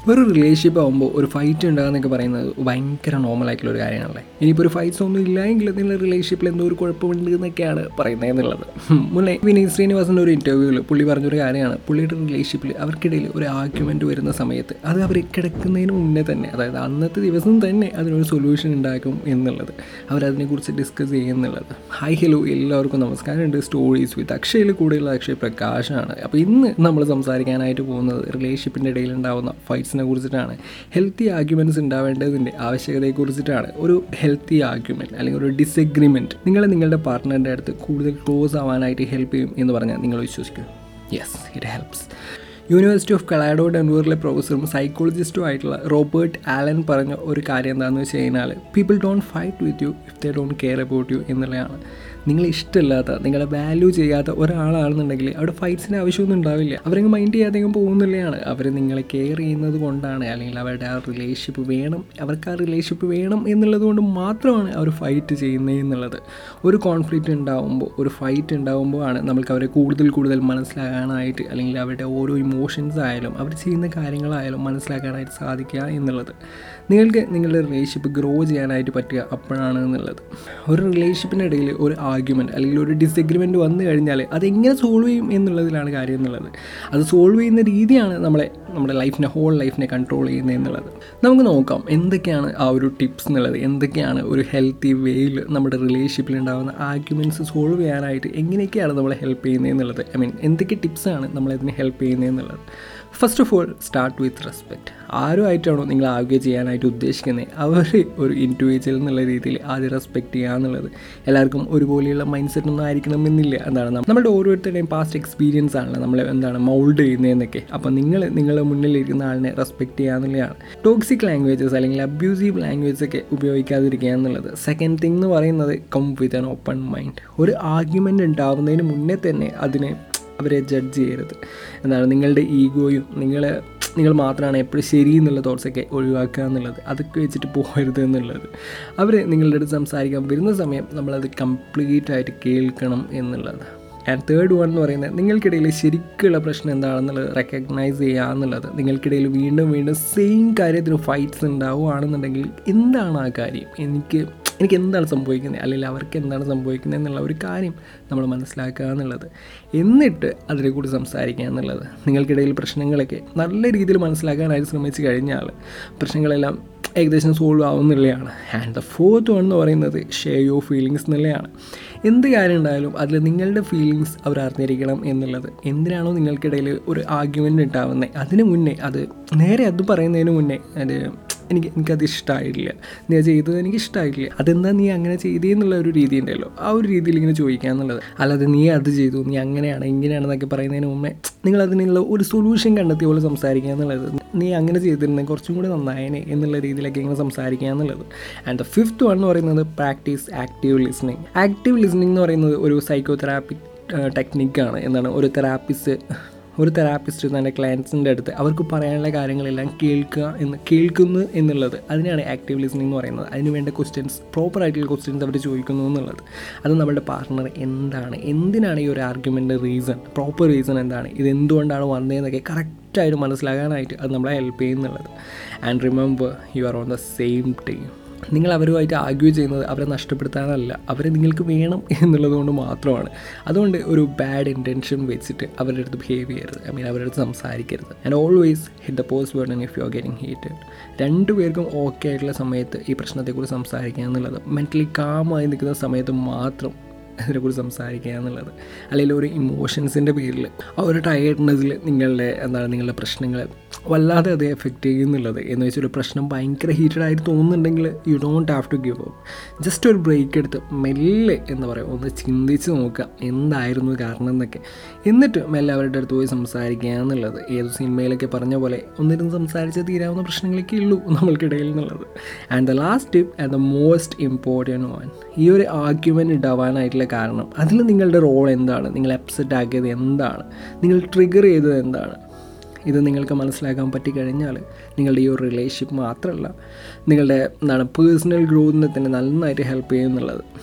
ഒരു റിലേഷൻഷിപ്പ് ആകുമ്പോൾ ഒരു ഫൈറ്റ് ഉണ്ടാകുന്നൊക്കെ പറയുന്നത് ഭയങ്കര നോർമൽ ആയിട്ടുള്ള ഒരു കാര്യമാണല്ലേ ഇനിയിപ്പോൾ ഒരു ഫൈറ്റ്സ് ഒന്നും ഇല്ലെങ്കിൽ നിങ്ങളുടെ റിലേഷൻഷിപ്പിൽ എന്തോ ഒരു കുഴപ്പമുണ്ട് എന്നൊക്കെയാണ് പറയുന്നത് എന്നുള്ളത് ഹും, മുന്നേ വിനീത് ശ്രീനിവാസൻ്റെ ഒരു ഇൻ്റർവ്യൂവിൽ പുള്ളി പറഞ്ഞൊരു കാര്യമാണ് പുള്ളിയുടെ റിലേഷൻഷിപ്പിൽ അവർക്കിടയിൽ ഒരു ആർഗ്യുമെൻ്റ് വരുന്ന സമയത്ത് അത് അവർ കിടക്കുന്നതിന് മുന്നേ തന്നെ അതായത് അന്നത്തെ ദിവസം തന്നെ അതിനൊരു സൊല്യൂഷൻ ഉണ്ടാക്കും എന്നുള്ളത് അവരതിനെക്കുറിച്ച് ഡിസ്കസ് ചെയ്യുന്നുള്ളത് ഹായ് ഹലോ എല്ലാവർക്കും നമസ്കാരമുണ്ട് സ്റ്റോറീസ് വിത്ത് അക്ഷയിൽ കൂടെയുള്ള അക്ഷയ് പ്രകാശാണ് അപ്പോൾ ഇന്ന് നമ്മൾ സംസാരിക്കാനായിട്ട് പോകുന്നത് റിലേഷൻഷിപ്പിൻ്റെ ഇടയിൽ ഉണ്ടാകുന്ന ഫൈറ്റ്സിനെ കുറിച്ചിട്ടാണ് ഹെൽത്തി ആർഗ്യുമെൻറ്റ്സ് ഉണ്ടാവേണ്ടതിൻ്റെ ആവശ്യകതയെക്കുറിച്ചിട്ടാണ് ഒരു ഹെൽത്തി ആർഗ്യുമെൻറ്റ് അല്ലെങ്കിൽ ഒരു ഡിസഗ്രിമെൻറ്റ് നിങ്ങളെ നിങ്ങളുടെ പാർട്ട്ണറിൻ്റെ അടുത്ത് കൂടുതൽ ക്ലോസ് ആവാനായിട്ട് ഹെൽപ്പ് ചെയ്യും എന്ന് പറഞ്ഞാൽ നിങ്ങൾ വിശ്വസിക്കും yes it helps university of Colorado ഡെൻവറിലെ പ്രൊഫസറും സൈക്കോളജിസ്റ്റും ആയിട്ടുള്ള റോബർട്ട് ആലൻ പറഞ്ഞ ഒരു കാര്യം എന്താണെന്ന് വെച്ച് കഴിഞ്ഞാൽ people don't fight with you if they don't care about you എന്നുള്ളതാണ് നിങ്ങൾ ഇഷ്ടമില്ലാത്ത നിങ്ങളെ വാല്യൂ ചെയ്യാത്ത ഒരാളാണെന്നുണ്ടെങ്കിൽ അവിടെ ഫൈറ്റ്സിന് ആവശ്യമൊന്നും ഉണ്ടാവില്ല അവരങ്ങ് മൈൻഡ് ചെയ്യാതെങ്കിലും പോകുന്നില്ലയാണ് അവർ നിങ്ങളെ കെയർ ചെയ്യുന്നത് കൊണ്ടാണ് അല്ലെങ്കിൽ അവരുടെ ആ റിലേഷൻഷിപ്പ് വേണം അവർക്ക് ആ റിലേഷൻഷിപ്പ് വേണം എന്നുള്ളത് കൊണ്ട് മാത്രമാണ് അവർ ഫൈറ്റ് ചെയ്യുന്നത് എന്നുള്ളത് ഒരു കോൺഫ്ലിക്റ്റ് ഉണ്ടാകുമ്പോൾ ഒരു ഫൈറ്റ് ഉണ്ടാകുമ്പോൾ ആണ് നമുക്ക് അവരെ കൂടുതൽ കൂടുതൽ മനസ്സിലാക്കാനായിട്ട് അല്ലെങ്കിൽ അവരുടെ ഓരോ ഇമോഷൻസ് ആയാലും അവർ ചെയ്യുന്ന കാര്യങ്ങളായാലും മനസ്സിലാക്കാനായിട്ട് സാധിക്കുക എന്നുള്ളത് നിങ്ങൾക്ക് നിങ്ങളുടെ റിലേഷൻഷിപ്പ് ഗ്രോ ചെയ്യാനായിട്ട് പറ്റുക അപ്പോഴാണ് എന്നുള്ളത് ഒരു റിലേഷൻഷിപ്പിൻ്റെ ഇടയിൽ ഒരു ആർഗ്യുമെൻറ്റ് അല്ലെങ്കിൽ ഒരു ഡിസഗ്രിമെൻറ്റ് വന്നു കഴിഞ്ഞാൽ അതെങ്ങനെ സോൾവ് ചെയ്യും എന്നുള്ളതിലാണ് കാര്യം എന്നുള്ളത് അത് സോൾവ് ചെയ്യുന്ന രീതിയാണ് നമ്മളെ നമ്മുടെ ലൈഫിനെ ഹോൾ ലൈഫിനെ കൺട്രോൾ ചെയ്യുന്നത് എന്നുള്ളത് നമുക്ക് നോക്കാം എന്തൊക്കെയാണ് ആ ഒരു ടിപ്സ് എന്നുള്ളത് എന്തൊക്കെയാണ് ഒരു ഹെൽത്തി വേയിൽ നമ്മുടെ റിലേഷൻഷിപ്പിൽ ഉണ്ടാകുന്ന ആർഗ്യുമെൻറ്റ്സ് സോൾവ് ചെയ്യാനായിട്ട് എങ്ങനെയൊക്കെയാണ് നമ്മളെ ഹെൽപ്പ് ചെയ്യുന്നത് എന്നുള്ളത് ഐ മീൻ എന്തൊക്കെ ടിപ്സാണ് നമ്മളതിനെ ഹെൽപ്പ് ചെയ്യുന്നത് എന്നുള്ളത് first of all start with respect ആരുമായിട്ടാണോ നിങ്ങൾ ആർഗ്യ ചെയ്യാനായിട്ട് ഉദ്ദേശിക്കുന്നത് അവർ ഒരു ഇൻഡിവിജ്വൽ എന്നുള്ള രീതിയിൽ ആദ്യം റെസ്പെക്റ്റ് ചെയ്യുക എന്നുള്ളത് എല്ലാവർക്കും ഒരുപോലെയുള്ള മൈൻഡ് സെറ്റ് ഒന്നും ആയിരിക്കണമെന്നില്ല എന്താണ് നമ്മ- നമ്മുടെ ഓരോരുത്തരുടെയും പാസ്റ്റ് എക്സ്പീരിയൻസ് ആണല്ലോ നമ്മളെ എന്താണ് മൗൾഡ് ചെയ്യുന്നതെന്നൊക്കെ അപ്പോൾ നിങ്ങൾ നിങ്ങളുടെ മുന്നിലിരിക്കുന്ന ആളിനെ റെസ്പെക്റ്റ് ചെയ്യുക എന്നുള്ളതാണ് ടോക്സിക് ലാംഗ്വേജസ് അല്ലെങ്കിൽ അബ്യൂസീവ് ലാംഗ്വേജസ് ഒക്കെ ഉപയോഗിക്കാതിരിക്കുക എന്നുള്ളത് സെക്കൻഡ് തിങ് എന്ന് പറയുന്നത് come with an open mind ഒരു ആർഗ്യുമെൻ്റ് ഉണ്ടാവുന്നതിന് മുന്നേ തന്നെ അതിനെ അവരെ ജഡ്ജ് ചെയ്യരുത് എന്താണ് നിങ്ങളുടെ ഈഗോയും നിങ്ങളെ നിങ്ങൾ മാത്രമാണ് എപ്പോഴും ശരി എന്നുള്ള തോട്ട്സൊക്കെ ഒഴിവാക്കുക എന്നുള്ളത് അതൊക്കെ വെച്ചിട്ട് പോകരുത് എന്നുള്ളത് അവർ നിങ്ങളുടെ അടുത്ത് സംസാരിക്കാൻ വരുന്ന സമയം നമ്മളത് കംപ്ലീറ്റ് ആയിട്ട് കേൾക്കണം എന്നുള്ളത് ആൻഡ് തേർഡ് വൺ എന്ന് പറയുന്നത് നിങ്ങൾക്കിടയിൽ ശരിക്കുള്ള പ്രശ്നം എന്താണെന്നുള്ളത് റെക്കഗ്നൈസ് ചെയ്യുക എന്നുള്ളത് നിങ്ങൾക്കിടയിൽ വീണ്ടും വീണ്ടും സെയിം കാര്യത്തിന് ഫൈറ്റ്സ് ഉണ്ടാവുകയാണെന്നുണ്ടെങ്കിൽ എന്താണ് ആ കാര്യം എനിക്ക് എനിക്ക് എന്താണ് സംഭവിക്കുന്നത് അല്ലെങ്കിൽ അവർക്ക് എന്താണ് സംഭവിക്കുന്നത് എന്നുള്ള ഒരു കാര്യം നമ്മൾ മനസ്സിലാക്കുക എന്നുള്ളത് എന്നിട്ട് അതിനെക്കുറിച്ച് സംസാരിക്കുക എന്നുള്ളത് നിങ്ങൾക്കിടയിൽ പ്രശ്നങ്ങളൊക്കെ നല്ല രീതിയിൽ മനസ്സിലാക്കാനായിട്ട് ശ്രമിച്ചു കഴിഞ്ഞാൽ പ്രശ്നങ്ങളെല്ലാം ഏകദേശം സോൾവ് ആവുന്നുള്ളതാണ് ആൻഡ് ദ ഫോർത്ത് വൺ എന്ന് പറയുന്നത് ഷെയർ യുവർ ഫീലിങ്സ് എന്നുള്ളതാണ് എന്ത് കാര്യം ഉണ്ടായാലും അതിൽ നിങ്ങളുടെ ഫീലിങ്സ് അവർ അറിഞ്ഞിരിക്കണം എന്നുള്ളത് എന്തിനാണോ നിങ്ങൾക്കിടയിൽ ഒരു ആർഗ്യുമെൻ്റ് ഉണ്ടാവുന്നത് അതിന് മുന്നേ അത് നേരെ അത് പറയുന്നതിന് മുന്നേ അത് എനിക്ക് എനിക്കത് ഇഷ്ടമായിട്ടില്ല നീ അത് ചെയ്തത് എനിക്ക് ഇഷ്ടമായിട്ടില്ല അതെന്താ നീ അങ്ങനെ ചെയ്തേ എന്നുള്ള ഒരു രീതി ഉണ്ടല്ലോ ആ ഒരു രീതിയിൽ ഇങ്ങനെ ചോദിക്കുക എന്നുള്ളത് അല്ലാതെ നീ അത് ചെയ്തു നീ അങ്ങനെയാണ് ഇങ്ങനെയാണെന്നൊക്കെ പറയുന്നതിന് മുമ്പേ നിങ്ങൾ അതിനുള്ള ഒരു സൊല്യൂഷൻ കണ്ടെത്തിയ പോലെ സംസാരിക്കുക എന്നുള്ളത് നീ അങ്ങനെ ചെയ്തിരുന്നെങ്കിൽ കുറച്ചും കൂടി നന്നായേനെ എന്നുള്ള രീതിയിലൊക്കെ ഇങ്ങനെ സംസാരിക്കുക എന്നുള്ളത് ആൻഡ് ദ ഫിഫ്ത്ത് വൺ എന്ന് പറയുന്നത് practise active listening active listening എന്ന് പറയുന്നത് ഒരു സൈക്കോ തെറാപ്പി ടെക്നിക്കാണ് എന്താണ് ഒരു തെറാപ്പിസ്റ്റ് ഒരു തെറാപ്പിസ്റ്റ് തൻ്റെ ക്ലയൻസിൻ്റെ അടുത്ത് അവർക്ക് പറയാനുള്ള കാര്യങ്ങളെല്ലാം കേൾക്കുക എന്ന് കേൾക്കുന്നു എന്നുള്ളത് അതിനാണ് ആക്റ്റീവ് ലിസണിംഗ് എന്ന് പറയുന്നത് അതിന് വേണ്ട ക്വസ്റ്റ്യൻസ് പ്രോപ്പർ ആയിട്ടുള്ള ക്വസ്റ്റ്യൻസ് അവർ ചോദിക്കുന്നു എന്നുള്ളത് അത് നമ്മുടെ പാർട്ട്ണർ എന്താണ് എന്തിനാണ് ഈ ഒരു ആർഗ്യുമെൻ്റ് റീസൺ പ്രോപ്പർ റീസൺ എന്താണ് ഇത് എന്തുകൊണ്ടാണ് വന്നതെന്നൊക്കെ കറക്റ്റായിട്ട് മനസ്സിലാക്കാനായിട്ട് അത് നമ്മളെ ഹെൽപ്പ് ചെയ്യുന്നുള്ളത് and remember you are on the same team നിങ്ങൾ അവരുമായിട്ട് ആർഗ്യൂ ചെയ്യുന്നത് അവരെ നഷ്ടപ്പെടുത്താനല്ല അവരെ നിങ്ങൾക്ക് വേണം എന്നുള്ളത് കൊണ്ട് മാത്രമാണ് അതുകൊണ്ട് ഒരു ബാഡ് ഇൻറ്റൻഷൻ വെച്ചിട്ട് അവരുടെ അടുത്ത് ബിഹേവ് ചെയ്യരുത് ഐ മീൻ അവരുടെ അടുത്ത് സംസാരിക്കരുത് and always hit the post button if you are getting heated രണ്ടു പേർക്കും ഓക്കെ ആയിട്ടുള്ള സമയത്ത് ഈ പ്രശ്നത്തെക്കുറിച്ച് സംസാരിക്കുക എന്നുള്ളത് മെൻ്റലി കാമായി നിൽക്കുന്ന സമയത്ത് മാത്രം അതിനെക്കുറിച്ച് സംസാരിക്കുക എന്നുള്ളത് അല്ലെങ്കിൽ ഒരു ഇമോഷൻസിൻ്റെ പേരിൽ ആ ഒരു ടയേർഡ്നെസ്സിൽ നിങ്ങളുടെ എന്താണ് നിങ്ങളുടെ പ്രശ്നങ്ങൾ വല്ലാതെ അത് എഫക്റ്റ് ചെയ്യുന്നുള്ളത് എന്ന് വെച്ചാൽ ഒരു പ്രശ്നം ഭയങ്കര ഹീറ്റഡ് ആയിട്ട് തോന്നുന്നുണ്ടെങ്കിൽ you don't have to give up just ഒരു ബ്രേക്ക് എടുത്ത് മെല്ലെ എന്ന് പറയും ഒന്ന് ചിന്തിച്ച് നോക്കുക എന്തായിരുന്നു കാരണം എന്നൊക്കെ എന്നിട്ട് മെല്ലെ അവരുടെ അടുത്ത് പോയി സംസാരിക്കുക എന്നുള്ളത് ഏത് സിനിമയിലൊക്കെ പറഞ്ഞ പോലെ ഒന്നിരുന്ന് സംസാരിച്ച് തീരാവുന്ന പ്രശ്നങ്ങളൊക്കെ ഉള്ളൂ നമ്മൾക്കിടയിൽ എന്നുള്ളത് and the last tip and the most important one ഈ ഒരു ആർഗ്യുമെൻ്റ് ഉണ്ടാവാനായിട്ടുള്ള കാരണം അതിൽ നിങ്ങളുടെ റോൾ എന്താണ് നിങ്ങൾ അപ്സെറ്റ് ആക്കിയത് എന്താണ് നിങ്ങൾ ട്രിഗർ ചെയ്തത് എന്താണ് ഇത് നിങ്ങൾക്ക് മനസ്സിലാക്കാൻ പറ്റിക്കഴിഞ്ഞാൽ നിങ്ങളുടെ ഈ ഒരു റിലേഷൻഷിപ്പ് മാത്രമല്ല നിങ്ങളുടെ എന്താണ് പേഴ്സണൽ ഗ്രോത്തിനെ തന്നെ നന്നായിട്ട് ഹെൽപ്പ് ചെയ്യുന്നുള്ളത്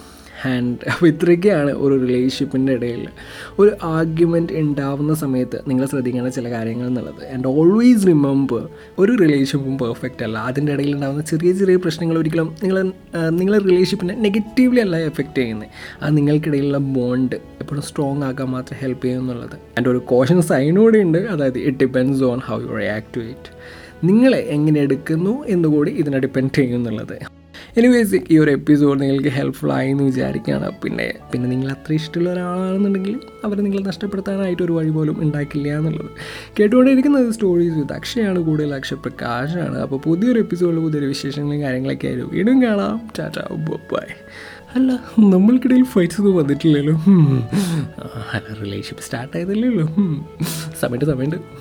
ആൻഡ് അപ്പോൾ ഇത്രയൊക്കെയാണ് ഒരു റിലേഷൻഷിപ്പിൻ്റെ ഇടയിൽ ഒരു ആർഗ്യുമെൻറ്റ് ഉണ്ടാവുന്ന സമയത്ത് നിങ്ങൾ ശ്രദ്ധിക്കേണ്ട ചില കാര്യങ്ങൾ എന്നുള്ളത് ആൻഡ് ഓൾവേസ് റിമെമ്പർ ഒരു റിലേഷൻഷിപ്പും പെർഫെക്റ്റ് അല്ല അതിൻ്റെ ഇടയിൽ ഉണ്ടാകുന്ന ചെറിയ ചെറിയ പ്രശ്നങ്ങൾ ഒരിക്കലും നിങ്ങൾ നിങ്ങളെ റിലേഷൻഷിപ്പിനെ നെഗറ്റീവ്ലി അല്ല എഫക്റ്റ് ചെയ്യുന്നത് അത് നിങ്ങൾക്കിടയിലുള്ള ബോണ്ട് എപ്പോഴും സ്ട്രോങ് ആക്കാൻ മാത്രമേ ഹെൽപ്പ് ചെയ്യും എന്നുള്ളത് ആൻഡ് ഒരു കോഷൻ സൈനോടെ ഉണ്ട് അതായത് it depends on how you react to it നിങ്ങളെ എങ്ങനെ എടുക്കുന്നു എന്നുകൂടി ഇതിനെ ഡിപ്പെൻഡ് ചെയ്യും എന്നുള്ളത് എനിവേസ് ഈ ഒരു എപ്പിസോഡ് നിങ്ങൾക്ക് ഹെൽപ്ഫുൾ ആയി എന്ന് വിചാരിക്കുകയാണ് പിന്നെ പിന്നെ നിങ്ങൾ അത്ര ഇഷ്ടമുള്ള ഒരാളാണെന്നുണ്ടെങ്കിൽ അവർ നിങ്ങളെ നഷ്ടപ്പെടുത്താനായിട്ട് ഒരു വഴി പോലും ഉണ്ടാക്കില്ല എന്നുള്ളത് കേട്ടുകൊണ്ടിരിക്കുന്നത് സ്റ്റോറീസ് വിത്ത് അക്ഷയാണ് കൂടുതൽ അക്ഷയ പ്രകാശാണ് അപ്പോൾ പുതിയൊരു എപ്പിസോഡിൽ പുതിയൊരു വിശേഷങ്ങളും കാര്യങ്ങളൊക്കെ ആയിരുന്നു വീണ്ടും കാണാം ടാറ്റ ബൈ അല്ല നമ്മൾക്കിടയിൽ ഫൈറ്റ്സ് ഒന്നും വന്നിട്ടില്ലല്ലോ റിലേഷൻഷിപ്പ് സ്റ്റാർട്ട് ആയതല്ലേ ഉള്ളൂ സമയത്ത് സമയമുണ്ട്